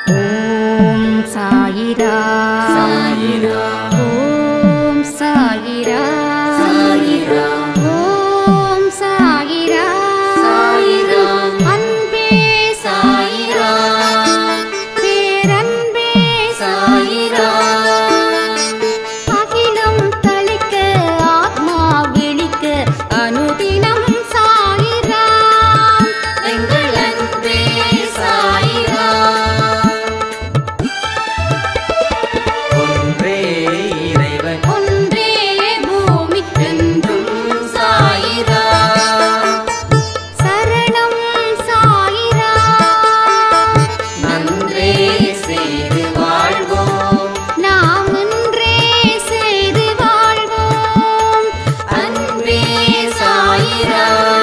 ஓம் சாயிரா சாயிரா ஓம் சாயிரா சாயிரா ஓம் சாயிரா சாயிரா அன்பே சாயிரா பேரன்பே சாயிரா அகிலம் தளிக்க ஆத்மா விழிக்க அனுதினம் சாயிரா எங்கள் அன்பே சாயிரா ஒன்றே இறைவன் ஒன்றே பூமிக்கென்றும் என்றும் சாயிரா சரணம் சாயிரா நன்றே செய்து வாழ்வோம் நாம் ஒன்றே செய்து வாழ்வோம் அன்பே சாயிரா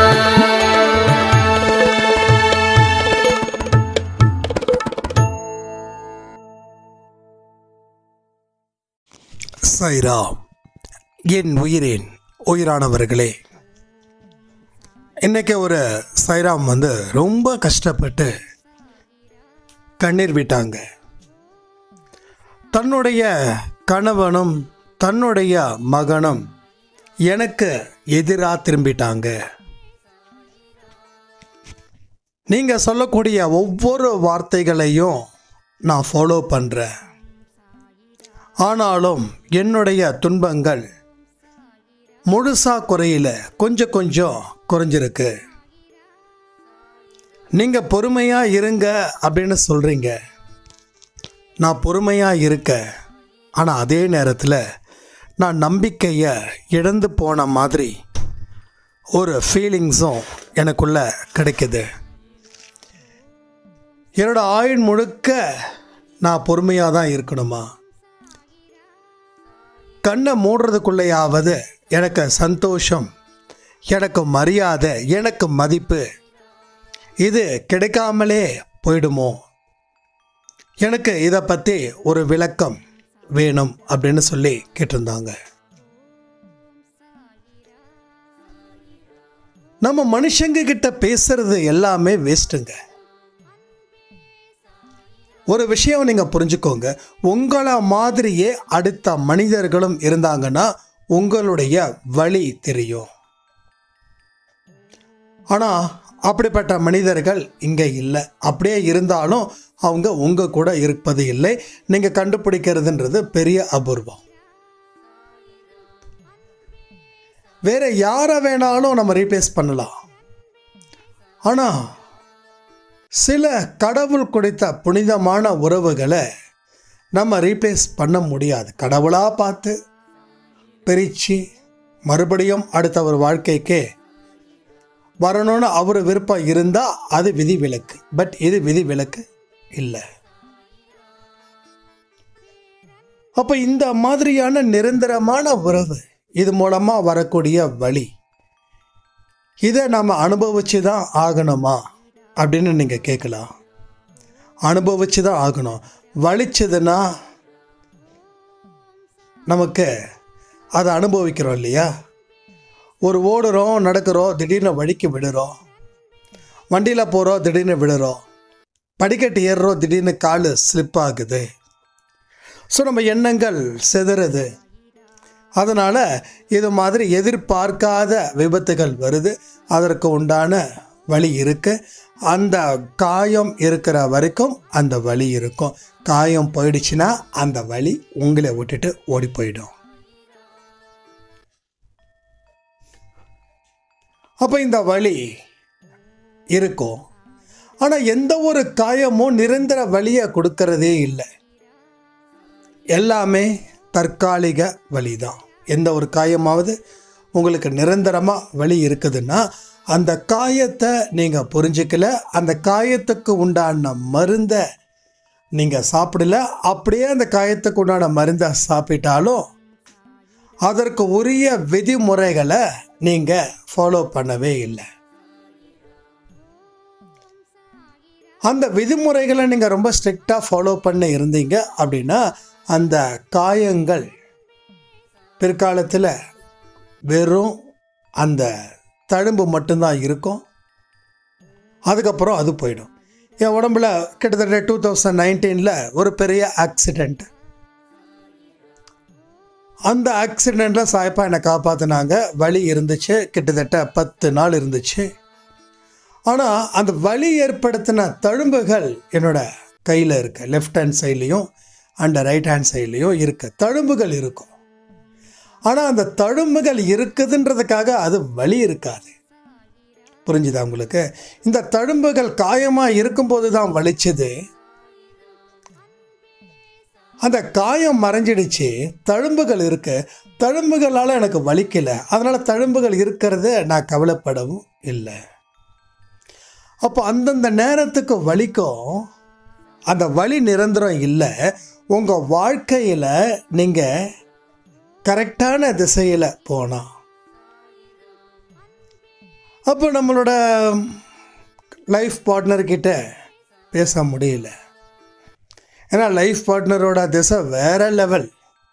சைரா என் உயிரின் உயிரானவர்களே இன்னைக்கு ஒரு சைராம் வந்து ரொம்ப கஷ்டப்பட்டு கண்ணீர் விட்டாங்க தன்னுடைய கணவனும் தன்னுடைய மகனும் எனக்கு எதிராக திரும்பிட்டாங்க நீங்கள் சொல்லக்கூடிய ஒவ்வொரு வார்த்தைகளையும் நான் ஃபாலோ பண்ணுறேன் ஆனாலும் என்னுடைய துன்பங்கள் முழுசா குறையில கொஞ்சம் கொஞ்சம் குறைஞ்சிருக்கு நீங்க பொறுமையா இருங்க அப்படின்னு சொல்றீங்க நான் பொறுமையா இருக்க ஆனா அதே நேரத்தில் நான் நம்பிக்கையை இழந்து போன மாதிரி ஒரு ஃபீலிங்ஸும் எனக்குள்ள கிடைக்குது என்னோட ஆயுள் முழுக்க நான் பொறுமையாக தான் இருக்கணுமா கண்ணை மூடுறதுக்குள்ளேயாவது எனக்கு சந்தோஷம் எனக்கு மரியாதை எனக்கு மதிப்பு இது கிடைக்காமலே போயிடுமோ எனக்கு இதை பற்றி ஒரு விளக்கம் வேணும் அப்படின்னு சொல்லி கேட்டிருந்தாங்க நம்ம மனுஷங்க கிட்ட பேசுறது எல்லாமே வேஸ்ட்டுங்க ஒரு விஷயம் நீங்கள் புரிஞ்சுக்கோங்க உங்களை மாதிரியே அடுத்த மனிதர்களும் இருந்தாங்கன்னா உங்களுடைய வழி தெரியும் ஆனால் அப்படிப்பட்ட மனிதர்கள் இங்கே இல்லை அப்படியே இருந்தாலும் அவங்க உங்கள் கூட இருப்பது இல்லை நீங்கள் கண்டுபிடிக்கிறதுன்றது பெரிய அபூர்வம் வேற யாரை வேணாலும் நம்ம ரீப்ளேஸ் பண்ணலாம் ஆனால் சில கடவுள் கொடுத்த புனிதமான உறவுகளை நம்ம ரீப்ளேஸ் பண்ண முடியாது கடவுளாக பார்த்து பிரித்து மறுபடியும் அடுத்த ஒரு வாழ்க்கைக்கே வரணும்னு அவர் விருப்பம் இருந்தால் அது விதி விலக்கு பட் இது விதி விலக்கு இல்லை அப்போ இந்த மாதிரியான நிரந்தரமான உறவு இது மூலமாக வரக்கூடிய வழி இதை நம்ம அனுபவிச்சு தான் ஆகணுமா அப்படின்னு நீங்கள் கேட்கலாம் அனுபவிச்சு தான் ஆகணும் வலிச்சதுன்னா நமக்கு அதை அனுபவிக்கிறோம் இல்லையா ஒரு ஓடுறோம் நடக்கிறோம் திடீர்னு வழிக்கு விடுறோம் வண்டியில் போகிறோம் திடீர்னு விடுறோம் படிக்கட்டு ஏறுறோம் திடீர்னு கால் ஸ்லிப் ஆகுது ஸோ நம்ம எண்ணங்கள் செதறுது அதனால் இது மாதிரி எதிர்பார்க்காத விபத்துகள் வருது அதற்கு உண்டான வழி இருக்கு அந்த காயம் இருக்கிற வரைக்கும் அந்த வலி இருக்கும் காயம் போயிடுச்சுன்னா அந்த வலி உங்களை விட்டுட்டு ஓடி போயிடும் அப்போ இந்த வலி இருக்கும் ஆனால் எந்த ஒரு காயமும் நிரந்தர வலியை கொடுக்கறதே இல்லை எல்லாமே தற்காலிக வலி தான் எந்த ஒரு காயமாவது உங்களுக்கு நிரந்தரமாக வலி இருக்குதுன்னா அந்த காயத்தை நீங்கள் புரிஞ்சுக்கல அந்த காயத்துக்கு உண்டான மருந்தை நீங்கள் சாப்பிடல அப்படியே அந்த காயத்துக்கு உண்டான மருந்தை சாப்பிட்டாலும் அதற்கு உரிய விதிமுறைகளை நீங்கள் ஃபாலோ பண்ணவே இல்லை அந்த விதிமுறைகளை நீங்கள் ரொம்ப ஸ்ட்ரிக்டாக ஃபாலோ பண்ண இருந்தீங்க அப்படின்னா அந்த காயங்கள் பிற்காலத்தில் வெறும் அந்த தழும்பு மட்டும்தான் இருக்கும் அதுக்கப்புறம் அது போயிடும் என் உடம்புல கிட்டத்தட்ட டூ தௌசண்ட் நைன்டீனில் ஒரு பெரிய ஆக்சிடெண்ட் அந்த ஆக்சிடெண்ட்டில் சாயப்பா என்னை காப்பாற்றினாங்க வலி இருந்துச்சு கிட்டத்தட்ட பத்து நாள் இருந்துச்சு ஆனால் அந்த வலி ஏற்படுத்தின தழும்புகள் என்னோட கையில் இருக்கு லெஃப்ட் ஹேண்ட் சைட்லேயும் அண்ட் ரைட் ஹேண்ட் சைட்லேயும் இருக்கு தழும்புகள் இருக்கும் ஆனால் அந்த தழும்புகள் இருக்குதுன்றதுக்காக அது வலி இருக்காது புரிஞ்சுதா உங்களுக்கு இந்த தழும்புகள் காயமாக இருக்கும்போது தான் வலிச்சது அந்த காயம் மறைஞ்சிடுச்சு தழும்புகள் இருக்கு தழும்புகளால் எனக்கு வலிக்கல அதனால தழும்புகள் இருக்கிறது நான் கவலைப்படவும் இல்லை அப்போ அந்தந்த நேரத்துக்கு வலிக்கும் அந்த வலி நிரந்தரம் இல்லை உங்கள் வாழ்க்கையில் நீங்கள் கரெக்டான திசையில் போனால் அப்போ நம்மளோட லைஃப் பார்ட்னர்கிட்ட பேச முடியல ஏன்னா லைஃப் பார்ட்னரோட திசை வேற லெவல்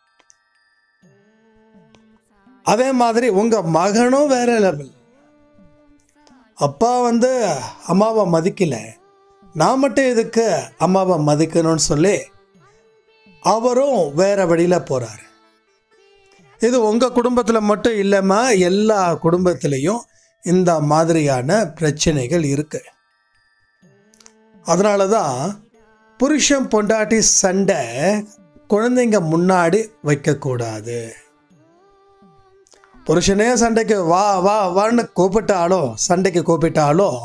அதே மாதிரி உங்கள் மகனும் வேற லெவல் அப்பா வந்து அம்மாவை மதிக்கல நான் மட்டும் எதுக்கு அம்மாவை மதிக்கணும்னு சொல்லி அவரும் வேற வழியில் போகிறாரு இது உங்கள் குடும்பத்தில் மட்டும் இல்லைம்மா எல்லா குடும்பத்திலையும் இந்த மாதிரியான பிரச்சனைகள் இருக்கு அதனால தான் புருஷன் பொண்டாட்டி சண்டை குழந்தைங்க முன்னாடி வைக்கக்கூடாது புருஷனே சண்டைக்கு வா வா வான்னு கூப்பிட்டாலும் சண்டைக்கு கூப்பிட்டாலும்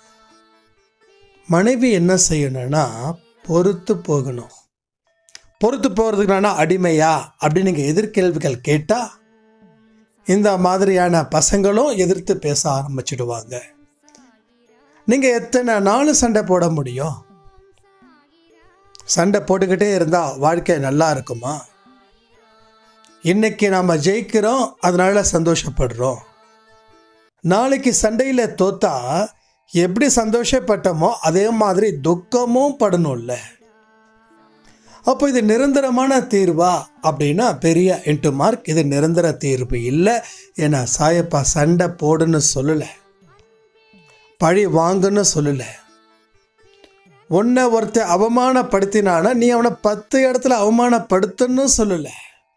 மனைவி என்ன செய்யணும்னா பொறுத்து போகணும் பொறுத்து போகிறதுக்கு நான் அடிமையா அப்படின்னு நீங்கள் எதிர்கேள்விகள் கேட்டால் இந்த மாதிரியான பசங்களும் எதிர்த்து பேச ஆரம்பிச்சிடுவாங்க நீங்கள் எத்தனை நாள் சண்டை போட முடியும் சண்டை போட்டுக்கிட்டே இருந்தால் வாழ்க்கை நல்லா இருக்குமா இன்னைக்கு நாம் ஜெயிக்கிறோம் அதனால சந்தோஷப்படுறோம் நாளைக்கு சண்டையில் தோத்தா எப்படி சந்தோஷப்பட்டோமோ அதே மாதிரி துக்கமும் படணும்ல அப்போ இது நிரந்தரமான தீர்வா அப்படின்னா பெரிய இன்ட்டு மார்க் இது நிரந்தர தீர்வு இல்லை ஏன்னா சாயப்பா சண்டை போடுன்னு சொல்லலை பழி வாங்குன்னு சொல்லலை உன்னை ஒருத்த அவமானப்படுத்தினானா நீ அவனை பத்து இடத்துல அவமானப்படுத்துன்னு சொல்லலை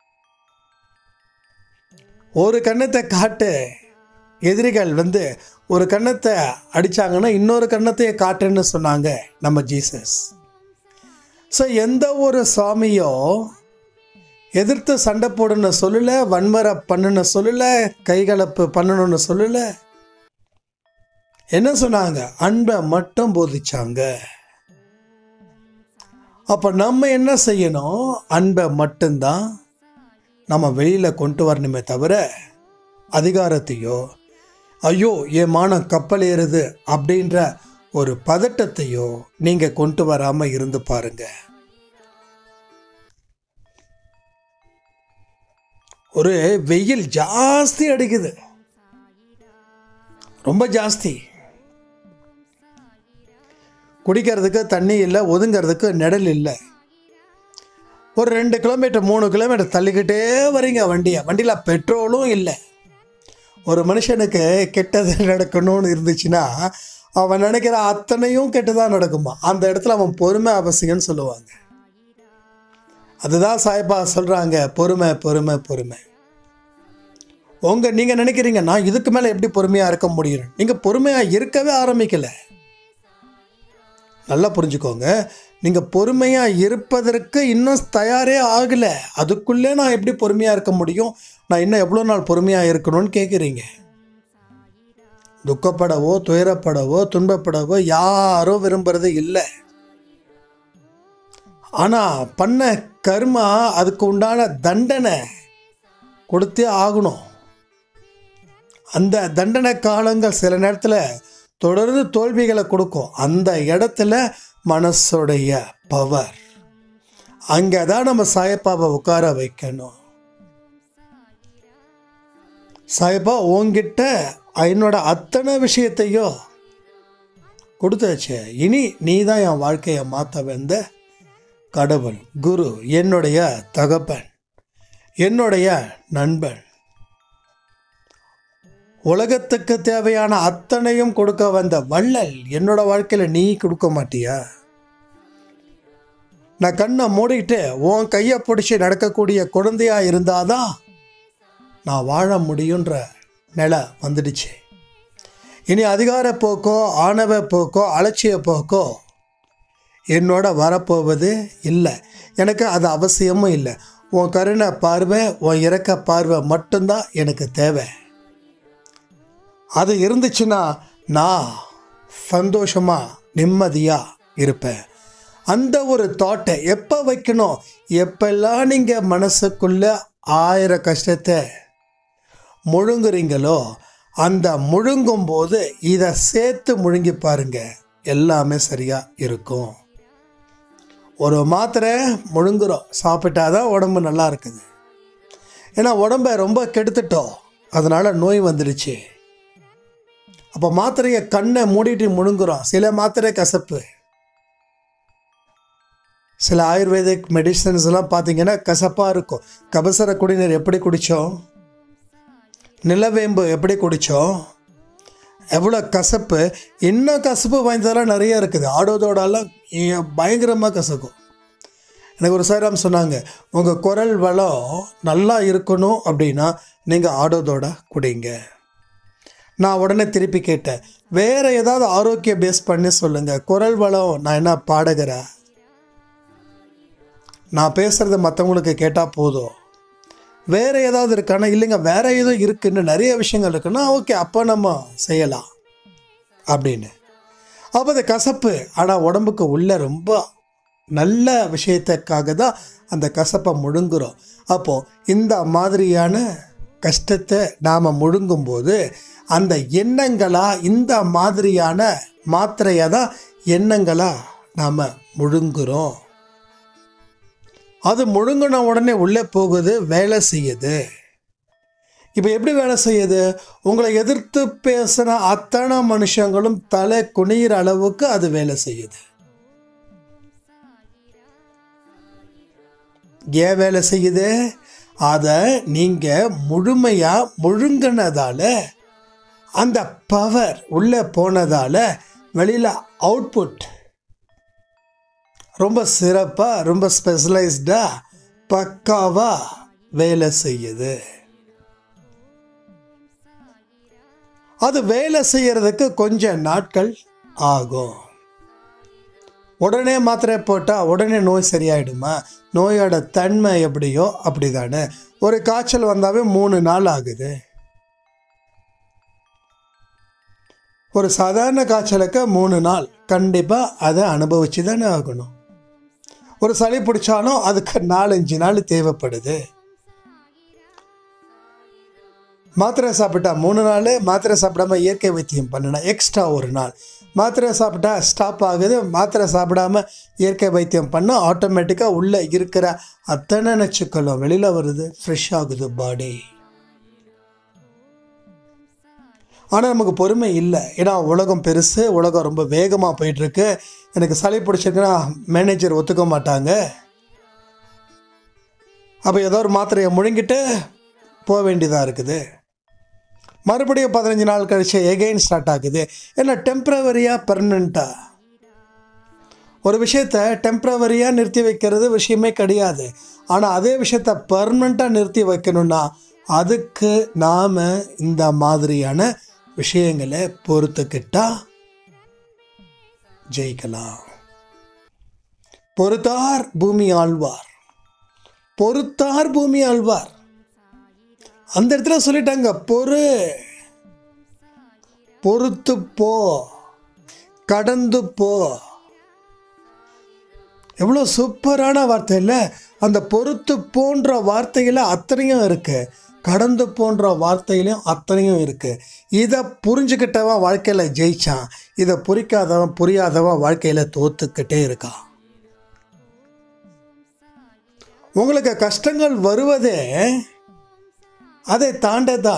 ஒரு கண்ணத்தை காட்டு எதிரிகள் வந்து ஒரு கண்ணத்தை அடிச்சாங்கன்னா இன்னொரு கண்ணத்தையே காட்டுன்னு சொன்னாங்க நம்ம ஜீசஸ் ஸோ எந்த ஒரு சுவாமியோ எதிர்த்து சண்டை போடுன்னு சொல்லலை வன்முறை பண்ணுன்னு சொல்லலை கைகலப்பு பண்ணணும்னு சொல்லலை என்ன சொன்னாங்க அன்பை மட்டும் போதிச்சாங்க அப்போ நம்ம என்ன செய்யணும் அன்பை மட்டும்தான் நம்ம வெளியில் கொண்டு வரணுமே தவிர அதிகாரத்தையோ ஐயோ என் மானம் கப்பல் ஏறுது அப்படின்ற ஒரு பதட்டத்தையோ நீங்கள் கொண்டு வராமல் இருந்து பாருங்க ஒரு வெயில் ஜாஸ்தி அடிக்குது ரொம்ப ஜாஸ்தி குடிக்கிறதுக்கு தண்ணி இல்லை ஒதுங்கிறதுக்கு நிழல் இல்லை ஒரு ரெண்டு கிலோமீட்டர் மூணு கிலோமீட்டர் தள்ளிக்கிட்டே வரீங்க வண்டியை வண்டியில் பெட்ரோலும் இல்லை ஒரு மனுஷனுக்கு கெட்டது நடக்கணும்னு இருந்துச்சுன்னா அவன் நினைக்கிற அத்தனையும் கெட்டதாக நடக்குமா அந்த இடத்துல அவன் பொறுமை அவசியம்னு சொல்லுவாங்க அதுதான் சாய்பா சொல்கிறாங்க பொறுமை பொறுமை பொறுமை உங்கள் நீங்கள் நினைக்கிறீங்க நான் இதுக்கு மேலே எப்படி பொறுமையாக இருக்க முடியும் நீங்கள் பொறுமையாக இருக்கவே ஆரம்பிக்கலை நல்லா புரிஞ்சுக்கோங்க நீங்கள் பொறுமையாக இருப்பதற்கு இன்னும் தயாரே ஆகலை அதுக்குள்ளே நான் எப்படி பொறுமையாக இருக்க முடியும் நான் இன்னும் எவ்வளோ நாள் பொறுமையாக இருக்கணும்னு கேட்குறீங்க துக்கப்படவோ துயரப்படவோ துன்பப்படவோ யாரும் விரும்புறது இல்லை ஆனால் பண்ண கர்மா அதுக்கு உண்டான தண்டனை கொடுத்தே ஆகணும் அந்த தண்டனை காலங்கள் சில நேரத்தில் தொடர்ந்து தோல்விகளை கொடுக்கும் அந்த இடத்துல மனசுடைய பவர் அங்கே தான் நம்ம சாயப்பாவை உட்கார வைக்கணும் சாயப்பா உங்ககிட்ட என்னோட அத்தனை விஷயத்தையோ கொடுத்தாச்சு இனி நீ தான் என் வாழ்க்கையை மாற்ற வந்த கடவுள் குரு என்னுடைய தகப்பன் என்னுடைய நண்பன் உலகத்துக்கு தேவையான அத்தனையும் கொடுக்க வந்த வள்ளல் என்னோட வாழ்க்கையில் நீ கொடுக்க மாட்டியா நான் கண்ணை மூடிட்டு உன் கையை பிடிச்சி நடக்கக்கூடிய குழந்தையா இருந்தாதான் நான் வாழ முடியுன்ற நிலை வந்துடுச்சு இனி அதிகார போக்கோ ஆணவ போக்கோ அலட்சிய போக்கோ என்னோட வரப்போவது இல்லை எனக்கு அது அவசியமும் இல்லை உன் கருணை பார்வை உன் இறக்க பார்வை மட்டும்தான் எனக்கு தேவை அது இருந்துச்சுன்னா நான் சந்தோஷமாக நிம்மதியாக இருப்பேன் அந்த ஒரு தாட்டை எப்போ வைக்கணும் எப்பெல்லாம் நீங்கள் மனசுக்குள்ள ஆயிரம் கஷ்டத்தை முழுங்குறீங்களோ அந்த முழுங்கும் போது இதை சேர்த்து முழுங்கி பாருங்க எல்லாமே சரியாக இருக்கும் ஒரு மாத்திரை முழுங்குறோம் சாப்பிட்டாதான் உடம்பு நல்லா இருக்குது ஏன்னா உடம்பை ரொம்ப கெடுத்துட்டோம் அதனால் நோய் வந்துடுச்சு அப்போ மாத்திரையை கண்ணை மூடிட்டு முழுங்குறோம் சில மாத்திரை கசப்பு சில ஆயுர்வேதிக் மெடிசன்ஸ் எல்லாம் பார்த்தீங்கன்னா கசப்பாக இருக்கும் கபசர குடிநீர் எப்படி குடித்தோம் நிலவேம்பு எப்படி குடித்தோம் எவ்வளோ கசப்பு இன்னும் கசப்பு வாய்ந்ததெல்லாம் நிறைய இருக்குது ஆடோதோடெல்லாம் பயங்கரமாக கசக்கும் எனக்கு ஒரு சாராம் சொன்னாங்க உங்கள் குரல் வளம் நல்லா இருக்கணும் அப்படின்னா நீங்கள் ஆடோதோட குடிங்க நான் உடனே திருப்பி கேட்டேன் வேறு ஏதாவது ஆரோக்கிய பேஸ் பண்ணி சொல்லுங்கள் குரல் வளம் நான் என்ன பாடகரா நான் பேசுகிறத மற்றவங்களுக்கு கேட்டால் போதும் வேறு ஏதாவது இருக்கானா இல்லைங்க வேறு ஏதோ இருக்குன்னு நிறைய விஷயங்கள் இருக்குன்னா ஓகே அப்போ நம்ம செய்யலாம் அப்படின்னு அப்போ அது கசப்பு ஆனால் உடம்புக்கு உள்ள ரொம்ப நல்ல விஷயத்துக்காக தான் அந்த கசப்பை முழுங்குறோம் அப்போது இந்த மாதிரியான கஷ்டத்தை நாம் முழுங்கும்போது அந்த எண்ணங்களாக இந்த மாதிரியான மாத்திரையை தான் எண்ணங்களாக நாம் முழுங்குறோம் அது முழுங்கின உடனே உள்ளே போகுது வேலை செய்யுது இப்போ எப்படி வேலை செய்யுது உங்களை எதிர்த்து பேசுகிற அத்தனை மனுஷங்களும் தலை குனிகிற அளவுக்கு அது வேலை செய்யுது ஏன் வேலை செய்யுது அதை நீங்கள் முழுமையாக முழுங்கினதால அந்த பவர் உள்ளே போனதால வெளியில் அவுட்புட் ரொம்ப சிறப்பாக ரொம்ப ஸ்பெஷலைஸ்டாக பக்காவாக வேலை செய்யுது அது வேலை செய்யறதுக்கு கொஞ்சம் நாட்கள் ஆகும் உடனே மாத்திரை போட்டால் உடனே நோய் சரியாயிடுமா நோயோட தன்மை எப்படியோ அப்படி தானே ஒரு காய்ச்சல் வந்தாவே மூணு நாள் ஆகுது ஒரு சாதாரண காய்ச்சலுக்கு மூணு நாள் கண்டிப்பாக அதை அனுபவிச்சு தானே ஆகணும் ஒரு சளி பிடிச்சாலும் அதுக்கு நாலஞ்சு நாள் தேவைப்படுது மாத்திரை சாப்பிட்டா மூணு நாள் மாத்திரை சாப்பிடாம இயற்கை வைத்தியம் பண்ணினா எக்ஸ்ட்ரா ஒரு நாள் மாத்திரை சாப்பிட்டா ஸ்டாப் ஆகுது மாத்திரை சாப்பிடாம இயற்கை வைத்தியம் பண்ணால் ஆட்டோமேட்டிக்காக உள்ளே இருக்கிற அத்தனை நச்சுக்களும் வெளியில் வருது ஃப்ரெஷ் ஆகுது பாடி ஆனால் நமக்கு பொறுமை இல்லை ஏன்னா உலகம் பெருசு உலகம் ரொம்ப வேகமாக போயிட்டுருக்கு எனக்கு சளி பிடிச்சிருக்குன்னா மேனேஜர் ஒத்துக்க மாட்டாங்க அப்போ ஏதோ ஒரு மாத்திரையை முழுங்கிட்டு போக வேண்டியதாக இருக்குது மறுபடியும் பதினஞ்சு நாள் கழிச்சு எகெயின் ஸ்டார்ட் ஆகுது ஏன்னா டெம்ப்ரவரியாக பெர்மனண்ட்டாக ஒரு விஷயத்த டெம்ப்ரவரியாக நிறுத்தி வைக்கிறது விஷயமே கிடையாது ஆனால் அதே விஷயத்த பர்மனண்ட்டாக நிறுத்தி வைக்கணும்னா அதுக்கு நாம் இந்த மாதிரியான விஷயங்களை பொறுத்துக்கிட்டா ஜெயிக்கலாம் பொறுத்தார் பூமி ஆழ்வார் பொறுத்தார் பூமி ஆழ்வார் அந்த இடத்துல சொல்லிட்டாங்க பொறு பொறுத்து போ கடந்து போ எவ்வளோ சூப்பரான வார்த்தை இல்லை அந்த பொறுத்து போன்ற வார்த்தையில் அத்தனையும் இருக்கு கடந்து போன்ற வார்த்தையிலையும் அத்தனையும் இருக்கு இதை புரிஞ்சுக்கிட்டவன் வாழ்க்கையில் ஜெயிச்சான் இதை புரிக்காதவன் புரியாதவன் வாழ்க்கையில் தோத்துக்கிட்டே இருக்கான் உங்களுக்கு கஷ்டங்கள் வருவதே அதை தாண்டதா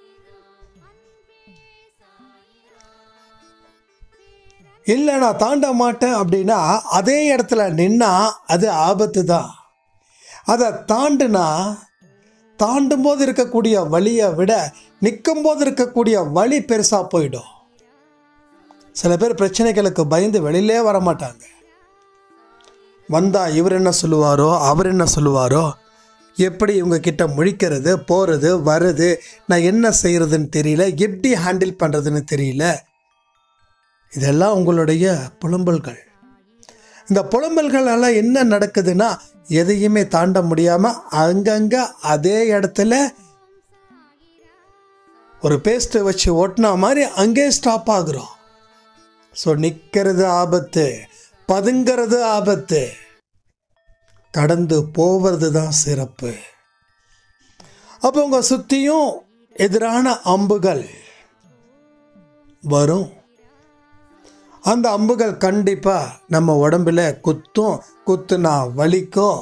இல்லை நான் தாண்ட மாட்டேன் அப்படின்னா அதே இடத்துல நின்னா அது ஆபத்து தான் அதை தாண்டுனா தாண்டும் போது இருக்கக்கூடிய வழியை விட நிற்கும் போது இருக்கக்கூடிய வழி பெருசாக போயிடும் சில பேர் பிரச்சனைகளுக்கு பயந்து வெளியிலே வர மாட்டாங்க வந்தா இவர் என்ன சொல்லுவாரோ அவர் என்ன சொல்லுவாரோ எப்படி இவங்க கிட்ட முழிக்கிறது போகிறது வருது நான் என்ன செய்கிறதுன்னு தெரியல எப்படி ஹேண்டில் பண்ணுறதுன்னு தெரியல இதெல்லாம் உங்களுடைய புலம்பல்கள் இந்த புலம்பல்களால் என்ன நடக்குதுன்னா எதையுமே தாண்ட முடியாமல் அங்கங்கே அதே இடத்துல ஒரு பேஸ்ட்டை வச்சு ஓட்டினா மாதிரி அங்கே ஸ்டாப் ஆகுறோம் ஸோ நிற்கிறது ஆபத்து பதுங்கிறது ஆபத்து கடந்து போவது தான் சிறப்பு அப்போ உங்கள் சுற்றியும் எதிரான அம்புகள் வரும் அந்த அம்புகள் கண்டிப்பாக நம்ம உடம்புல குத்தும் குத்துனா வலிக்கும்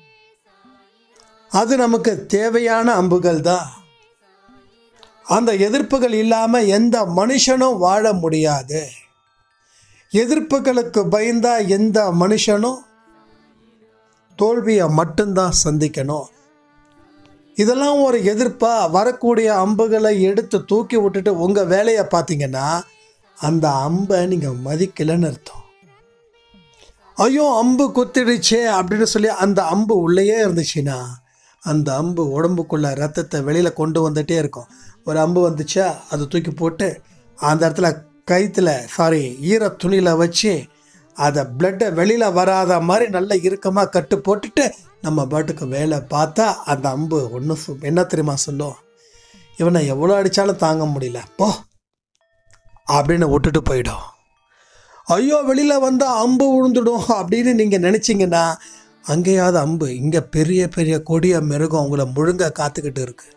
அது நமக்கு தேவையான அம்புகள் தான் அந்த எதிர்ப்புகள் இல்லாமல் எந்த மனுஷனும் வாழ முடியாது எதிர்ப்புகளுக்கு பயந்தா எந்த மனுஷனும் தோல்வியை மட்டும்தான் சந்திக்கணும் இதெல்லாம் ஒரு எதிர்ப்பா வரக்கூடிய அம்புகளை எடுத்து தூக்கி விட்டுட்டு உங்கள் வேலையை பார்த்தீங்கன்னா அந்த அம்பை நீங்கள் மதிக்கலைன்னு அர்த்தம் ஐயோ அம்பு குத்திடுச்சே அப்படின்னு சொல்லி அந்த அம்பு உள்ளேயே இருந்துச்சுன்னா அந்த அம்பு உடம்புக்குள்ள ரத்தத்தை வெளியில் கொண்டு வந்துட்டே இருக்கும் ஒரு அம்பு வந்துச்சா அதை தூக்கி போட்டு அந்த இடத்துல கயிற்றுல சாரி ஈர துணியில் வச்சு அதை பிளட்டை வெளியில் வராத மாதிரி நல்ல இறுக்கமாக கட்டு போட்டுட்டு நம்ம பாட்டுக்கு வேலை பார்த்தா அந்த அம்பு ஒன்றும் என்ன தெரியுமா சொல்லும் இவனை எவ்வளோ அடித்தாலும் தாங்க முடியல போ அப்படின்னு விட்டுட்டு போயிடும் ஐயோ வெளியில் வந்தால் அம்பு விழுந்துடும் அப்படின்னு நீங்கள் நினச்சிங்கன்னா அங்கேயாவது அம்பு இங்கே பெரிய பெரிய கொடிய மிருகம் உங்களை முழுங்க காத்துக்கிட்டு இருக்கு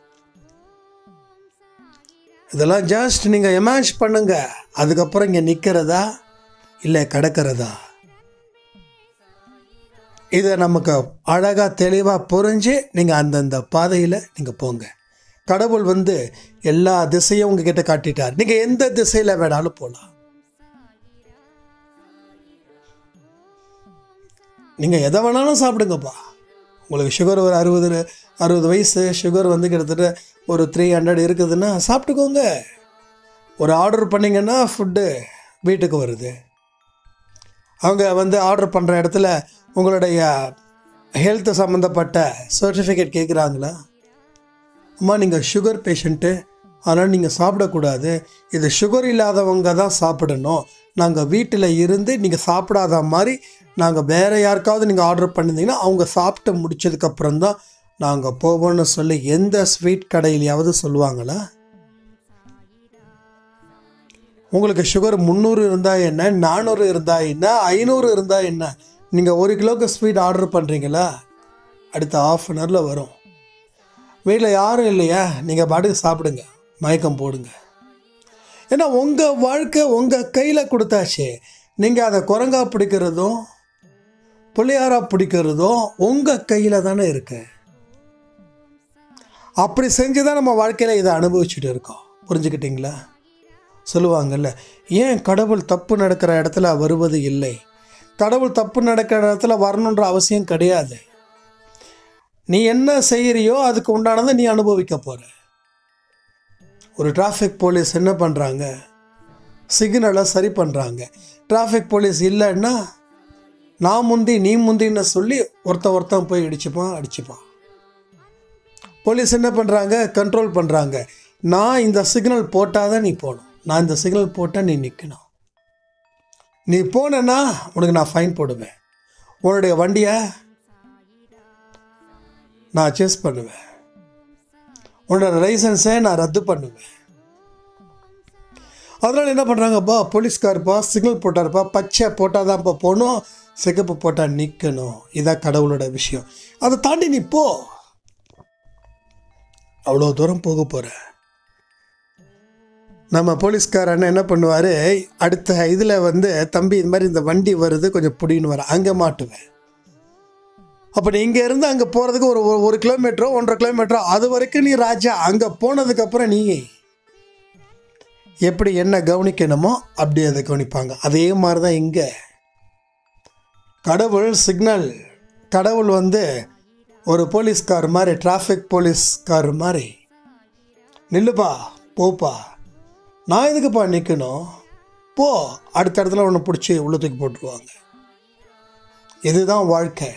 இதெல்லாம் ஜஸ்ட் நீங்கள் எமேஜ் பண்ணுங்க அதுக்கப்புறம் இங்கே நிற்கிறதா இல்லை கிடக்கிறதா இதை நமக்கு அழகாக தெளிவாக புரிஞ்சு நீங்கள் அந்தந்த பாதையில் நீங்கள் போங்க கடவுள் வந்து எல்லா திசையும் உங்ககிட்ட காட்டிட்டார் நீங்கள் எந்த திசையில் வேணாலும் போகலாம் நீங்கள் எதை வேணாலும் சாப்பிடுங்கப்பா உங்களுக்கு சுகர் ஒரு அறுபது அறுபது வயசு சுகர் வந்து கிட்டத்தட்ட ஒரு த்ரீ ஹண்ட்ரட் இருக்குதுன்னா சாப்பிட்டுக்கோங்க ஒரு ஆர்டர் பண்ணிங்கன்னா ஃபுட்டு வீட்டுக்கு வருது அவங்க வந்து ஆர்டர் பண்ணுற இடத்துல உங்களுடைய ஹெல்த் சம்மந்தப்பட்ட சர்டிஃபிகேட் கேட்குறாங்களா அம்மா நீங்கள் சுகர் பேஷண்ட்டு ஆனால் நீங்கள் சாப்பிடக்கூடாது இது சுகர் இல்லாதவங்க தான் சாப்பிடணும் நாங்கள் வீட்டில் இருந்து நீங்கள் சாப்பிடாத மாதிரி நாங்கள் வேறு யாருக்காவது நீங்கள் ஆர்டர் பண்ணியிருந்தீங்கன்னா அவங்க சாப்பிட்டு முடிச்சதுக்கப்புறம் தான் நாங்கள் போவோம்னு சொல்லி எந்த ஸ்வீட் கடையிலையாவது சொல்லுவாங்களா உங்களுக்கு சுகர் முந்நூறு இருந்தால் என்ன நானூறு இருந்தால் என்ன ஐநூறு இருந்தால் என்ன நீங்கள் ஒரு கிலோக்கு ஸ்வீட் ஆர்டர் பண்ணுறீங்களா அடுத்த ஆஃப் அன் ஹவரில் வரும் வீட்டில் யாரும் இல்லையா நீங்கள் பாட்டுக்கு சாப்பிடுங்க மயக்கம் போடுங்க ஏன்னா உங்கள் வாழ்க்கை உங்கள் கையில் கொடுத்தாச்சு நீங்கள் அதை குரங்கா பிடிக்கிறதும் புளியாரா பிடிக்கிறதும் உங்கள் கையில் தானே இருக்கு அப்படி செஞ்சு தான் நம்ம வாழ்க்கையில் இதை அனுபவிச்சுட்டு இருக்கோம் புரிஞ்சுக்கிட்டீங்களா சொல்லுவாங்கல்ல ஏன் கடவுள் தப்பு நடக்கிற இடத்துல வருவது இல்லை கடவுள் தப்பு நடக்கிற இடத்துல வரணுன்ற அவசியம் கிடையாது நீ என்ன செய்கிறியோ அதுக்கு உண்டானதை நீ அனுபவிக்க போகிற ஒரு டிராஃபிக் போலீஸ் என்ன பண்ணுறாங்க சிக்னலை சரி பண்ணுறாங்க டிராஃபிக் போலீஸ் இல்லைன்னா நான் முந்தி நீ முந்தின்னு சொல்லி ஒருத்தன் ஒருத்தன் போய் இடிச்சுப்பான் அடிச்சுப்பான் போலீஸ் என்ன பண்ணுறாங்க கண்ட்ரோல் பண்ணுறாங்க நான் இந்த சிக்னல் போட்டால் தான் நீ போகணும் நான் இந்த சிக்னல் போட்டால் நீ நிற்கணும் நீ போனேன்னா உனக்கு நான் ஃபைன் போடுவேன் உன்னுடைய வண்டியை நான் செஸ் பண்ணுவேன் உன்னோட லைசன்ஸை நான் ரத்து பண்ணுவேன் அதனால் என்ன பண்ணுறாங்கப்பா போலீஸ்கார்ப்பா சிக்னல் போட்டாருப்பா பச்சை போட்டால் தான்ப்பா போகணும் சிகப்பு போட்டால் நிற்கணும் இதான் கடவுளோட விஷயம் அதை தாண்டி நீ போ அவ்வளோ தூரம் போக போகிற நம்ம போலீஸ்கார அண்ணன் என்ன பண்ணுவார் அடுத்த இதில் வந்து தம்பி இந்த மாதிரி இந்த வண்டி வருது கொஞ்சம் பிடின்னு வர அங்கே மாட்டுவேன் அப்போ நீ இங்கே இருந்து அங்கே போகிறதுக்கு ஒரு ஒரு- ஒரு கிலோமீட்டரோ ஒன்றரை கிலோமீட்டரோ அது வரைக்கும் நீ ராஜா அங்கே போனதுக்கப்புறம் நீ எப்படி என்ன கவனிக்கணுமோ அப்படி அதை கவனிப்பாங்க அதே மாதிரி தான் இங்கே கடவுள் சிக்னல் கடவுள் வந்து ஒரு போலீஸ்கார் மாதிரி டிராஃபிக் போலீஸ்கார் மாதிரி நில்லுப்பா போப்பா நான் எதுக்குப்பா நிற்கணும் போ அடுத்த இடத்துல உன்னை பிடிச்சி உள்ள தூக்கி போட்டுருவாங்க இதுதான் வாழ்க்கை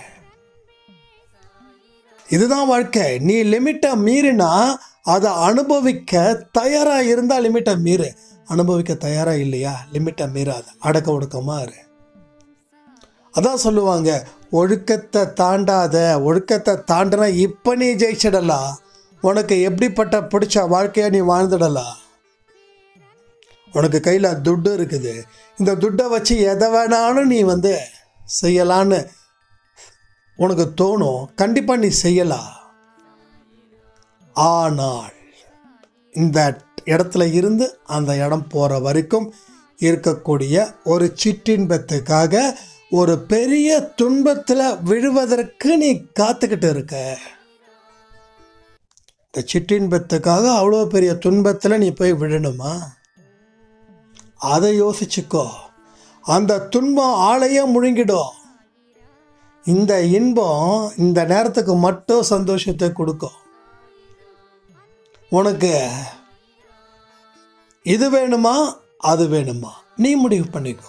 இதுதான் வாழ்க்கை நீ லிமிட்டை மீறினா அதை அனுபவிக்க தயாராக இருந்தால் லிமிட்டை மீறு அனுபவிக்க தயாராக இல்லையா லிமிட்டை மீறாத அடக்க ஒடுக்கமா இரு அதான் சொல்லுவாங்க ஒழுக்கத்தை தாண்டாத ஒழுக்கத்தை தாண்டினா இப்போ நீ ஜெயிச்சிடலாம் உனக்கு எப்படிப்பட்ட பிடிச்ச வாழ்க்கையை நீ வாழ்ந்துடலாம் உனக்கு கையில் துட்டு இருக்குது இந்த துட்டை வச்சு எதை வேணாலும் நீ வந்து செய்யலான்னு உனக்கு தோணும் கண்டிப்பாக நீ செய்யலாம் ஆனால் இந்த இடத்துல இருந்து அந்த இடம் போகிற வரைக்கும் இருக்கக்கூடிய ஒரு சிற்றின்பத்துக்காக ஒரு பெரிய துன்பத்தில் விழுவதற்கு நீ காத்துக்கிட்டு இருக்க இந்த சிற்றின்பத்துக்காக அவ்வளோ பெரிய துன்பத்தில் நீ போய் விழணுமா அதை யோசிச்சுக்கோ அந்த துன்பம் ஆளையே முழுங்கிடும் இந்த இன்பம் இந்த நேரத்துக்கு மட்டும் சந்தோஷத்தை கொடுக்கும் உனக்கு இது வேணுமா அது வேணுமா நீ முடிவு பண்ணிக்கோ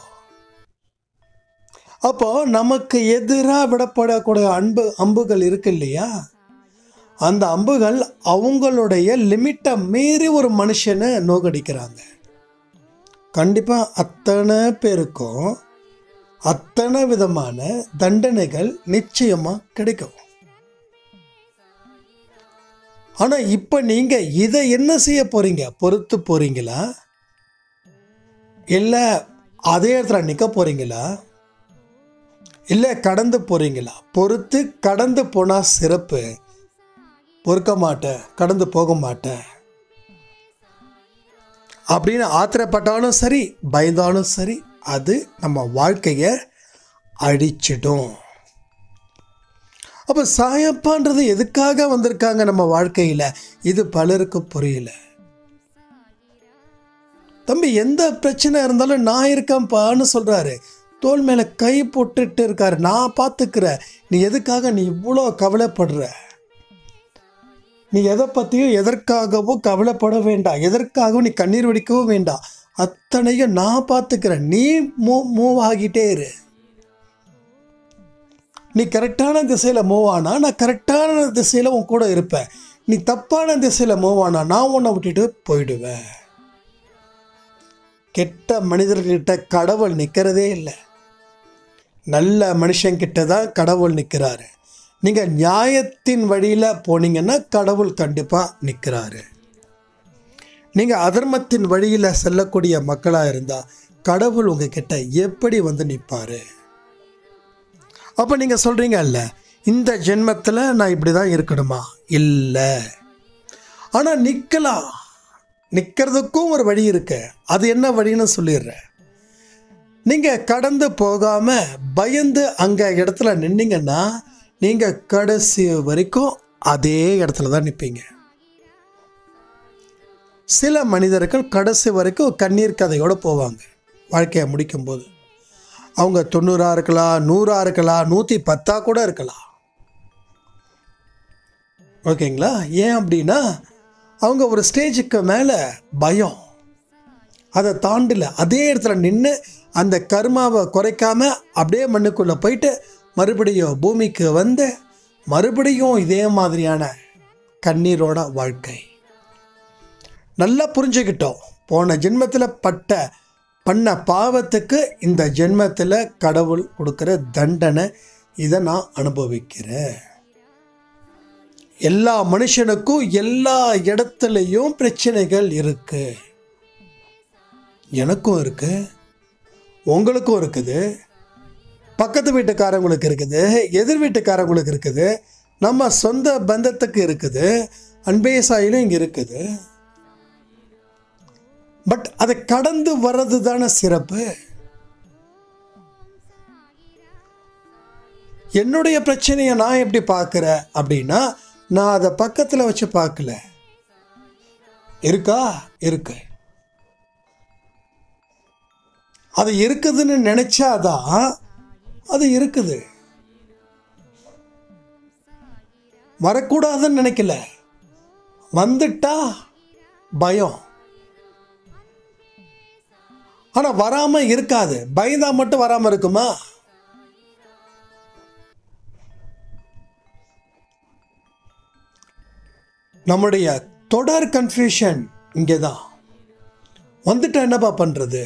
அப்போ நமக்கு எதிராக விடப்படக்கூடிய அன்பு அம்புகள் இருக்கு இல்லையா அந்த அம்புகள் அவங்களுடைய லிமிட்டை மீறி ஒரு மனுஷனை நோக்கடிக்கிறாங்க கண்டிப்பாக அத்தனை பேருக்கும் அத்தனை விதமான தண்டனைகள் நிச்சயமாக கிடைக்கும் ஆனால் இப்போ நீங்கள் இதை என்ன செய்ய போகிறீங்க பொறுத்து போகிறீங்களா இல்லை அதே இடத்துல நிற்க போகிறீங்களா இல்லை கடந்து போகிறீங்களா பொறுத்து கடந்து போனால் சிறப்பு பொறுக்க மாட்டேன் கடந்து போக மாட்டேன் அப்படின்னு ஆத்திரப்பட்டாலும் சரி பயந்தாலும் சரி அது நம்ம வாழ்க்கையை அழிச்சிடும் அப்போ சாயப்பான்றது எதுக்காக வந்திருக்காங்க நம்ம வாழ்க்கையில் இது பலருக்கு புரியல தம்பி எந்த பிரச்சனை இருந்தாலும் நான் இருக்கேன்ப்பான்னு சொல்கிறாரு தோல் மேலே கை போட்டுட்டு இருக்காரு நான் பார்த்துக்கிறேன் நீ எதுக்காக நீ இவ்வளோ கவலைப்படுற நீ எதை பற்றியும் எதற்காகவும் கவலைப்பட வேண்டாம் எதற்காகவும் நீ கண்ணீர் வடிக்கவும் வேண்டாம் அத்தனையும் நான் பார்த்துக்கிறேன் நீ மூ மூவ் ஆகிட்டே இரு நீ கரெக்டான திசையில் மூவ் ஆனா நான் கரெக்டான திசையில் உன் கூட இருப்பேன் நீ தப்பான திசையில் மூவ் ஆனா நான் உன்னை விட்டுட்டு போயிடுவேன் கெட்ட மனிதர்கிட்ட கடவுள் நிற்கிறதே இல்லை நல்ல மனுஷங்கிட்ட தான் கடவுள் நிற்கிறாரு நீங்கள் நியாயத்தின் வழியில் போனீங்கன்னா கடவுள் கண்டிப்பாக நிற்கிறாரு நீங்கள் அதர்மத்தின் வழியில் செல்லக்கூடிய மக்களாக இருந்தால் கடவுள் உங்ககிட்ட எப்படி வந்து நிற்பார் அப்போ நீங்கள் சொல்கிறீங்கல்ல இந்த ஜென்மத்தில் நான் இப்படி தான் இருக்கணுமா இல்லை ஆனால் நிற்கலாம் நிற்கிறதுக்கும் ஒரு வழி இருக்கு அது என்ன வழின்னு சொல்லிடுறேன் நீங்கள் கடந்து போகாமல் பயந்து அங்கே இடத்துல நின்னீங்கன்னா நீங்கள் கடைசி வரைக்கும் அதே இடத்துல தான் நிற்பீங்க சில மனிதர்கள் கடைசி வரைக்கும் கண்ணீர் கதையோடு போவாங்க வாழ்க்கையை முடிக்கும்போது அவங்க தொண்ணூறா இருக்கலாம் நூறா இருக்கலாம் நூற்றி பத்தா கூட இருக்கலாம் ஓகேங்களா ஏன் அப்படின்னா அவங்க ஒரு ஸ்டேஜுக்கு மேலே பயம் அதை தாண்டல அதே இடத்துல நின்று அந்த கர்மாவை குறைக்காம அப்படியே மண்ணுக்குள்ளே போயிட்டு மறுபடியும் பூமிக்கு வந்து மறுபடியும் இதே மாதிரியான கண்ணீரோட வாழ்க்கை நல்லா புரிஞ்சுக்கிட்டோம் போன ஜென்மத்தில் பட்ட பண்ண பாவத்துக்கு இந்த ஜென்மத்தில் கடவுள் கொடுக்குற தண்டனை இதை நான் அனுபவிக்கிறேன் எல்லா மனுஷனுக்கும் எல்லா இடத்துலையும் பிரச்சனைகள் இருக்கு எனக்கும் இருக்கு உங்களுக்கும் இருக்குது பக்கத்து வீட்டுக்காரங்களுக்கு இருக்குது எதிர் வீட்டுக்காரங்களுக்கு இருக்குது நம்ம சொந்த பந்தத்துக்கு இருக்குது அன்பே சாயிலும் இங்கே இருக்குது பட் அதை கடந்து வர்றது தானே சிறப்பு என்னுடைய பிரச்சனையை நான் எப்படி பார்க்குறேன் அப்படின்னா நான் அதை பக்கத்தில் வச்சு பார்க்கல இருக்கா இருக்கு அது இருக்குதுன்னு நினைச்சாதான் அது இருக்குது வரக்கூடாதுன்னு நினைக்கல வந்துட்டா பயம் ஆனால் வராமல் இருக்காது பயந்தா மட்டும் வராமல் இருக்குமா நம்முடைய தொடர் கன்ஃபியூஷன் இங்கே தான் வந்துட்டா என்னப்பா பண்ணுறது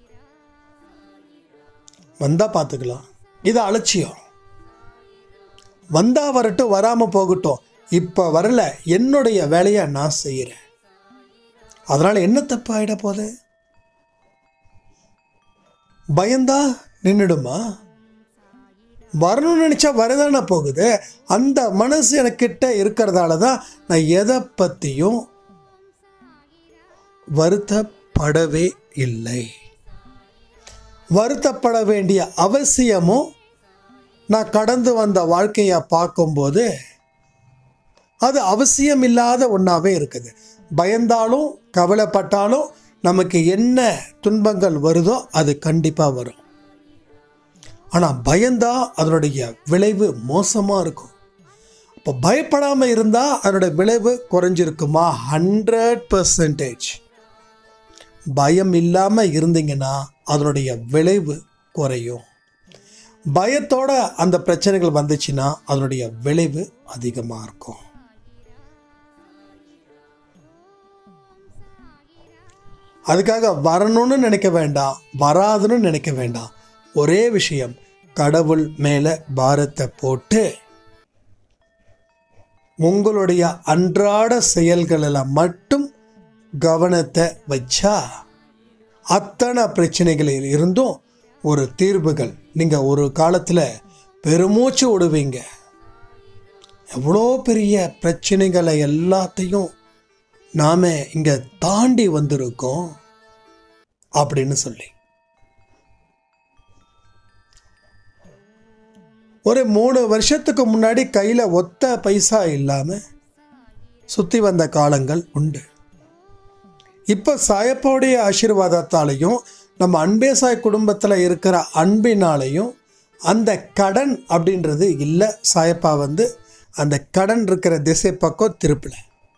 வந்தா பார்த்துக்கலாம் இது அலட்சியம் வந்தா வரட்டும் வராமல் போகட்டும் இப்போ வரல என்னுடைய வேலையை நான் செய்கிறேன் அதனால் என்ன தப்பு ஆகிட போகுது பயந்தா நின்றுடுமா வரணும்னு நினச்சா வரதானே போகுது அந்த மனசு எனக்கிட்ட இருக்கிறதால தான் நான் எதை பற்றியும் வருத்தப்படவே இல்லை வருத்தப்பட வேண்டிய அவசியமும் நான் கடந்து வந்த வாழ்க்கையை பார்க்கும்போது அது அவசியம் இல்லாத ஒன்றாவே இருக்குது பயந்தாலும் கவலைப்பட்டாலும் நமக்கு என்ன துன்பங்கள் வருதோ அது கண்டிப்பாக வரும் ஆனால் பயந்தா அதனுடைய விளைவு மோசமாக இருக்கும் இப்போ பயப்படாமல் இருந்தால் அதனுடைய விளைவு குறைஞ்சிருக்குமா ஹண்ட்ரட் பர்சன்டேஜ் பயம் இல்லாமல் இருந்தீங்கன்னா அதனுடைய விளைவு குறையும் பயத்தோட அந்த பிரச்சனைகள் வந்துச்சுன்னா அதனுடைய விளைவு அதிகமாக இருக்கும் அதுக்காக வரணும்னு நினைக்க வேண்டாம் வராதுன்னு நினைக்க வேண்டாம் ஒரே விஷயம் கடவுள் மேலே பாரத்தை போட்டு உங்களுடைய அன்றாட செயல்களில் மட்டும் கவனத்தை வச்சா அத்தனை பிரச்சனைகளில் இருந்தும் ஒரு தீர்வுகள் நீங்கள் ஒரு காலத்தில் பெருமூச்சு விடுவீங்க எவ்வளோ பெரிய பிரச்சனைகளை எல்லாத்தையும் நாம் இங்கே தாண்டி வந்திருக்கோம் அப்படின்னு சொல்லி ஒரு மூணு வருஷத்துக்கு முன்னாடி கையில் ஒத்த பைசா இல்லாமல் சுற்றி வந்த காலங்கள் உண்டு இப்போ சாயப்பாவுடைய ஆசீர்வாதத்தாலையும் நம்ம அன்பேசாய் குடும்பத்தில் இருக்கிற அன்பினாலையும் அந்த கடன் அப்படின்றது இல்லை சாயப்பா வந்து அந்த கடன் இருக்கிற திசை பக்கம் திருப்பல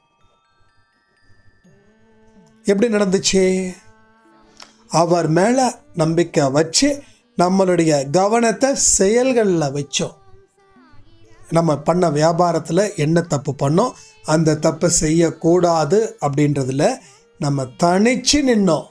எப்படி நடந்துச்சு அவர் மேலே நம்பிக்கை வச்சு நம்மளுடைய கவனத்தை செயல்களில் வச்சோம் நம்ம பண்ண வியாபாரத்தில் என்ன தப்பு பண்ணோம் அந்த தப்பை செய்யக்கூடாது அப்படின்றதுல நம்ம தனிச்சு நின்னோம்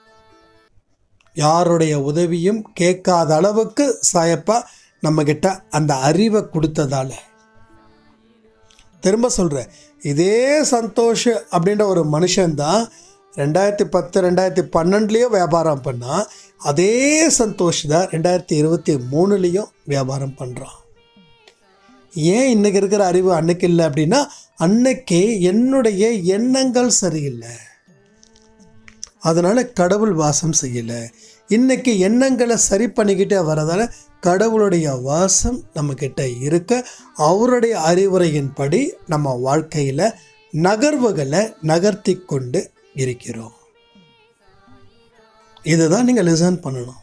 யாருடைய உதவியும் கேட்காத அளவுக்கு சாயப்பா நம்மக்கிட்ட அந்த அறிவை கொடுத்ததால திரும்ப சொல்கிறேன் இதே சந்தோஷ் அப்படின்ற ஒரு மனுஷன்தான் ரெண்டாயிரத்தி பத்து ரெண்டாயிரத்தி பன்னெண்டுலேயும் வியாபாரம் பண்ணால் அதே சந்தோஷ் தான் ரெண்டாயிரத்தி இருபத்தி மூணுலேயும் வியாபாரம் பண்ணுறான் ஏன் இன்னைக்கு இருக்கிற அறிவு அன்னைக்கு இல்லை அப்படின்னா அன்னைக்கு என்னுடைய எண்ணங்கள் சரியில்லை அதனால் கடவுள் வாசம் செய்யலை இன்னைக்கு எண்ணங்களை சரி பண்ணிக்கிட்டே வரதால கடவுளுடைய வாசம் நம்மக்கிட்ட இருக்க அவருடைய அறிவுரையின்படி நம்ம வாழ்க்கையில் நகர்வுகளை நகர்த்தி கொண்டு இருக்கிறோம் இதுதான் நீங்கள் லிசன் பண்ணணும்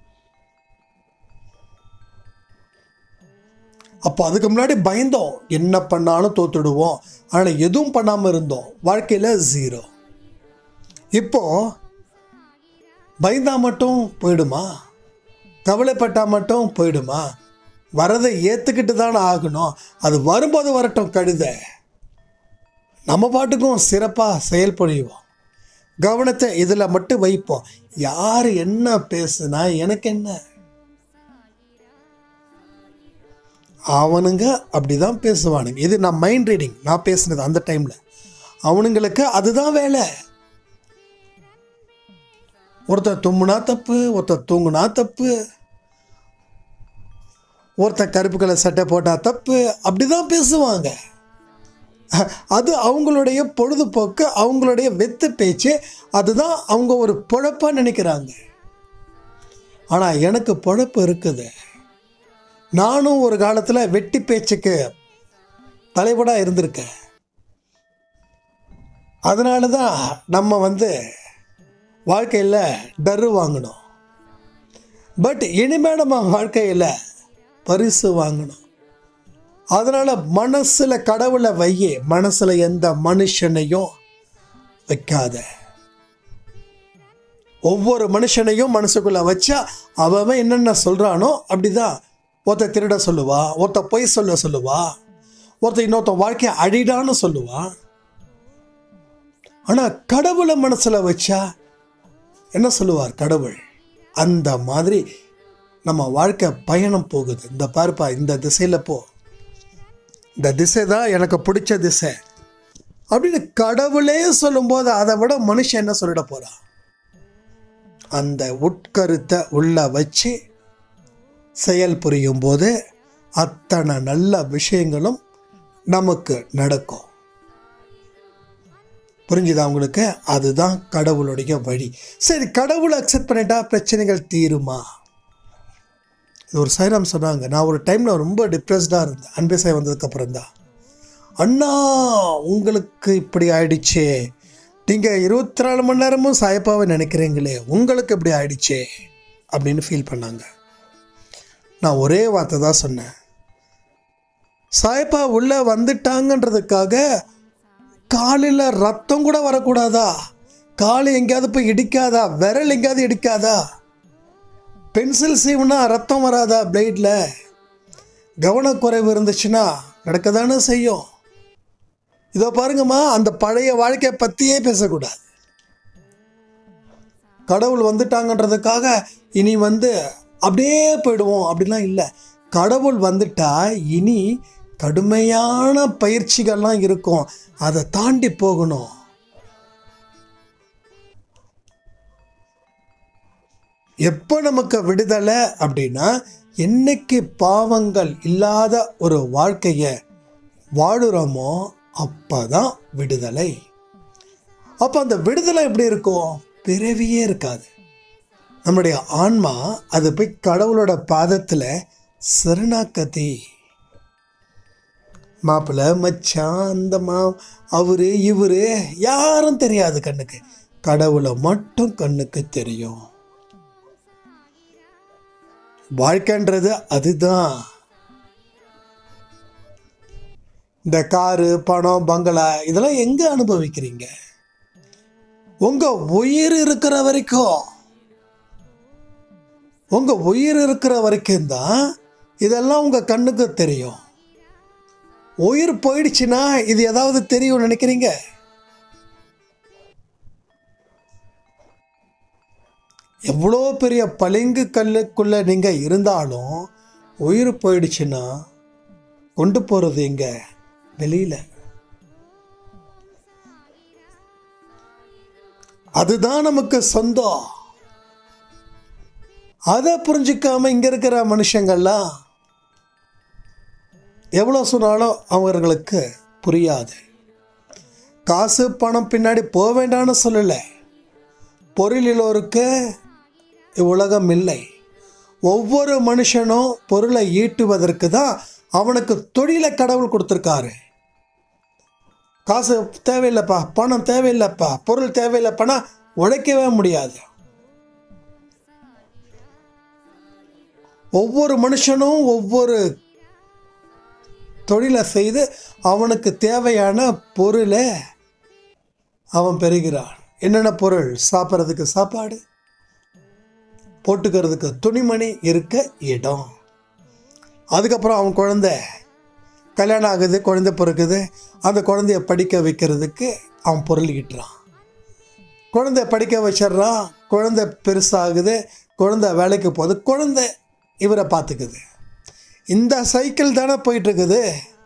அப்போ அதுக்கு முன்னாடி பயந்தோம் என்ன பண்ணாலும் தோத்துடுவோம் ஆனால் எதுவும் பண்ணாமல் இருந்தோம் வாழ்க்கையில் ஜீரோ இப்போ பயந்தா மட்டும் போயிடுமா கவலைப்பட்டா மட்டும் போயிடுமா வரதை ஏற்றுக்கிட்டு தானே ஆகணும் அது வரும்போது வரட்டும் கழுத நம்ம பாட்டுக்கும் சிறப்பாக செயல்படுவோம் கவனத்தை இதில் மட்டும் வைப்போம் யார் என்ன பேசுனா எனக்கு என்ன அவனுங்க அப்படி தான் பேசுவானுங்க இது நான் மைண்ட் ரீடிங் நான் பேசுனது அந்த டைமில் அவனுங்களுக்கு அதுதான் வேலை ஒருத்தர் தும்முனா தப்பு ஒருத்தர் தூங்குனா தப்பு ஒருத்தர் கருப்பு கலர் சட்டை போட்டால் தப்பு அப்படி தான் பேசுவாங்க அது அவங்களுடைய பொழுதுபோக்கு அவங்களுடைய வெத்து பேச்சு அதுதான் அவங்க ஒரு பொழப்பாக நினைக்கிறாங்க ஆனால் எனக்கு பொழப்பு இருக்குது நானும் ஒரு காலத்தில் வெட்டி பேச்சுக்கு தலைவடாக இருந்திருக்கேன் அதனால தான் நம்ம வந்து வாழ்க்கையில் டர்ரு வாங்கணும் பட் இனிமேல் நம்ம வாழ்க்கையில் பரிசு வாங்கணும் அதனால் மனசில் கடவுளை வையே மனசில் எந்த மனுஷனையும் வைக்காத ஒவ்வொரு மனுஷனையும் மனசுக்குள்ள வச்சா அவன் அவன் என்னென்ன சொல்றானோ அப்படிதான் ஒருத்த திருட சொல்லுவா ஒருத்த பொய் சொல்ல சொல்லுவா ஒருத்த இன்னொருத்த வாழ்க்கையை அழிடான்னு சொல்லுவான் ஆனா கடவுளை மனசுல வச்சா என்ன சொல்லுவார் கடவுள் அந்த மாதிரி நம்ம வாழ்க்கை பயணம் போகுது இந்த பாருப்பா இந்த திசையில போ இந்த திசை தான் எனக்கு பிடிச்ச திசை அப்படின்னு கடவுளே சொல்லும்போது அதை விட மனுஷன் என்ன சொல்லிட போறான் அந்த உட்கருத்தை உள்ள வச்சு செயல் புரியும் போது அத்தனை நல்ல விஷயங்களும் நமக்கு நடக்கும் புரிஞ்சுதா உங்களுக்கு அதுதான் கடவுளுடைய வழி சரி கடவுளை அக்செப்ட் பண்ணிட்டா பிரச்சனைகள் தீருமா இது ஒரு சைராம் சொன்னாங்க நான் ஒரு டைமில் ரொம்ப டிப்ரெஸ்டாக இருந்தேன் அன்பே சாய் வந்ததுக்கப்புறம் தான் அண்ணா உங்களுக்கு இப்படி ஆயிடுச்சே நீங்கள் இருபத்தி நாலு மணி நேரமும் சாயப்பாவை நினைக்கிறீங்களே உங்களுக்கு இப்படி ஆயிடுச்சே அப்படின்னு ஃபீல் பண்ணாங்க நான் ஒரே வார்த்தை தான் சொன்னேன் சாயப்பா உள்ளே வந்துட்டாங்கன்றதுக்காக காலில் ரத்தம் கூட வரக்கூடாதா கால் எங்கேயாவது போய் இடிக்காதா விரல் எங்கேயாவது இடிக்காதா பென்சில் சீவுனா ரத்தம் வராதா பிளேடில் கவனக்குறைவு இருந்துச்சுன்னா நடக்க தானே செய்யும் இதோ பாருங்கம்மா அந்த பழைய வாழ்க்கையை பற்றியே பேசக்கூடாது கடவுள் வந்துட்டாங்கன்றதுக்காக இனி வந்து அப்படியே போயிடுவோம் அப்படிலாம் இல்லை கடவுள் வந்துட்டா இனி கடுமையான பயிற்சிகள்லாம் இருக்கும் அதை தாண்டி போகணும் எப்போ நமக்கு விடுதலை அப்படின்னா என்னைக்கு பாவங்கள் இல்லாத ஒரு வாழ்க்கையை வாழுறோமோ அப்போ தான் விடுதலை அப்போ அந்த விடுதலை எப்படி இருக்கும் பிறவியே இருக்காது நம்முடைய ஆன்மா அது போய் கடவுளோட பாதத்தில் சரணாக்கதி மாப்பிள்ளை மச்சான் அந்த மா அவரு இவரு யாரும் தெரியாது கண்ணுக்கு கடவுளை மட்டும் கண்ணுக்கு தெரியும் வாழ்க்கைன்றது அதுதான் இந்த காரு பணம் பங்களா இதெல்லாம் எங்க அனுபவிக்கிறீங்க உங்க உயிர் இருக்கிற வரைக்கும் உங்க உயிர் இருக்கிற வரைக்கும் தான் இதெல்லாம் உங்க கண்ணுக்கு தெரியும் உயிர் போயிடுச்சுன்னா இது ஏதாவது தெரியும் நினைக்கிறீங்க எவ்வளோ பெரிய பளிங்கு கல்லுக்குள்ள நீங்க இருந்தாலும் உயிர் போயிடுச்சுன்னா கொண்டு போறது எங்க வெளியில அதுதான் நமக்கு சொந்தம் அதை புரிஞ்சுக்காம இங்க இருக்கிற மனுஷங்கள்லாம் எவ்வளோ சொன்னாலும் அவர்களுக்கு புரியாது காசு பணம் பின்னாடி போக வேண்டாம்னு சொல்லலை பொருளிலோருக்கு இவ்வுலகம் இல்லை ஒவ்வொரு மனுஷனும் பொருளை ஈட்டுவதற்கு தான் அவனுக்கு தொழிலை கடவுள் கொடுத்துருக்காரு காசு தேவையில்லைப்பா பணம் தேவையில்லைப்பா பொருள் தேவையில்லைப்பனா உழைக்கவே முடியாது ஒவ்வொரு மனுஷனும் ஒவ்வொரு தொழிலை செய்து அவனுக்கு தேவையான பொருளை அவன் பெறுகிறான் என்னென்ன பொருள் சாப்பிட்றதுக்கு சாப்பாடு போட்டுக்கிறதுக்கு துணிமணி இருக்க இடம் அதுக்கப்புறம் அவன் குழந்தை கல்யாணம் ஆகுது குழந்தை பிறக்குது அந்த குழந்தைய படிக்க வைக்கிறதுக்கு அவன் பொருள் ஈட்டுறான் குழந்தை படிக்க வச்சிடுறான் குழந்தை பெருசாகுது குழந்தை வேலைக்கு போகுது குழந்தை இவரை பார்த்துக்குது இந்த சைக்கிள் தானே போயிட்டு இருக்குது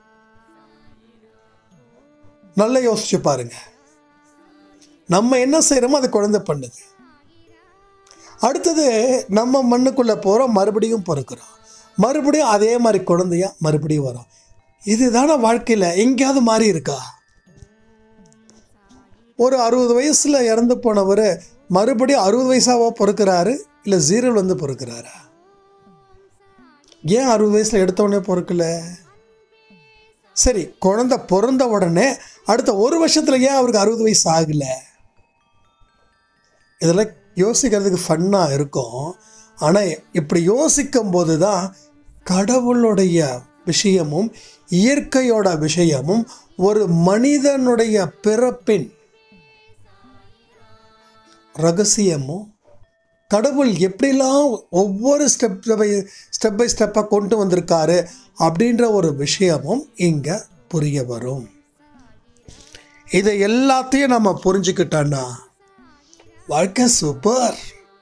நல்லா யோசிச்சு பாருங்க நம்ம என்ன செய்கிறோமோ அது குழந்தை பண்ணுது அடுத்தது நம்ம மண்ணுக்குள்ளே போகிறோம் மறுபடியும் பிறக்கிறோம் மறுபடியும் அதே மாதிரி குழந்தையா மறுபடியும் வரும் இதுதானே வாழ்க்கையில் எங்கேயாவது மாறி இருக்கா ஒரு அறுபது வயசில் இறந்து போனவர் மறுபடியும் அறுபது வயசாவா பிறக்கிறாரு இல்லை ஜீரோவில் வந்து பிறக்கிறாரா ஏன் அறுபது வயசில் எடுத்த உடனே பிறக்கல சரி குழந்தை பிறந்த உடனே அடுத்த ஒரு வருஷத்தில் ஏன் அவருக்கு அறுபது வயசு ஆகலை இதெல்லாம் யோசிக்கிறதுக்கு ஃபன்னாக இருக்கும் ஆனால் இப்படி யோசிக்கும் போது தான் கடவுளுடைய விஷயமும் இயற்கையோட விஷயமும் ஒரு மனிதனுடைய பிறப்பின் ரகசியமும் கடவுள் எப்படிலாம் ஒவ்வொரு ஸ்டெப் ஸ்டெப் பை ஸ்டெப்பாக கொண்டு வந்திருக்காரு அப்படின்ற ஒரு விஷயமும் இங்கே புரிய வரும் இதை எல்லாத்தையும் நம்ம புரிஞ்சுக்கிட்டோன்னா வாழ்க்கை சூப்பர்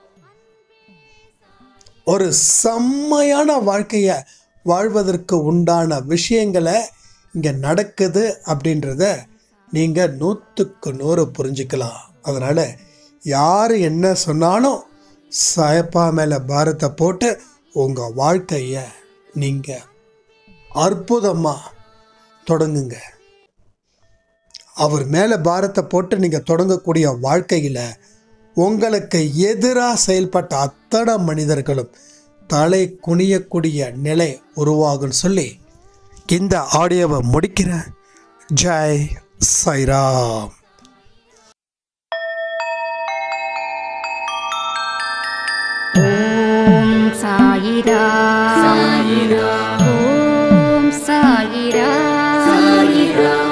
ஒரு செம்மையான வாழ்க்கையை வாழ்வதற்கு உண்டான விஷயங்களை இங்கே நடக்குது அப்படின்றத நீங்கள் நூற்றுக்கு நூறு புரிஞ்சுக்கலாம் அதனால் யார் என்ன சொன்னாலும் சாயப்பா மேலே பாரத்தை போட்டு உங்கள் வாழ்க்கையை நீங்கள் அற்புதமாக தொடங்குங்க அவர் மேலே பாரத்தை போட்டு நீங்கள் தொடங்கக்கூடிய வாழ்க்கையில் உங்களுக்கு எதிராக செயல்பட்ட அத்தனை மனிதர்களும் தலை குனியக்கூடிய நிலை உருவாகும்னு சொல்லி இந்த ஆடியோவை முடிக்கிறேன் ஜெய் சைராம் ஓம் சாயிரா சாயிரா ஓம் சாயிரா சாயிரா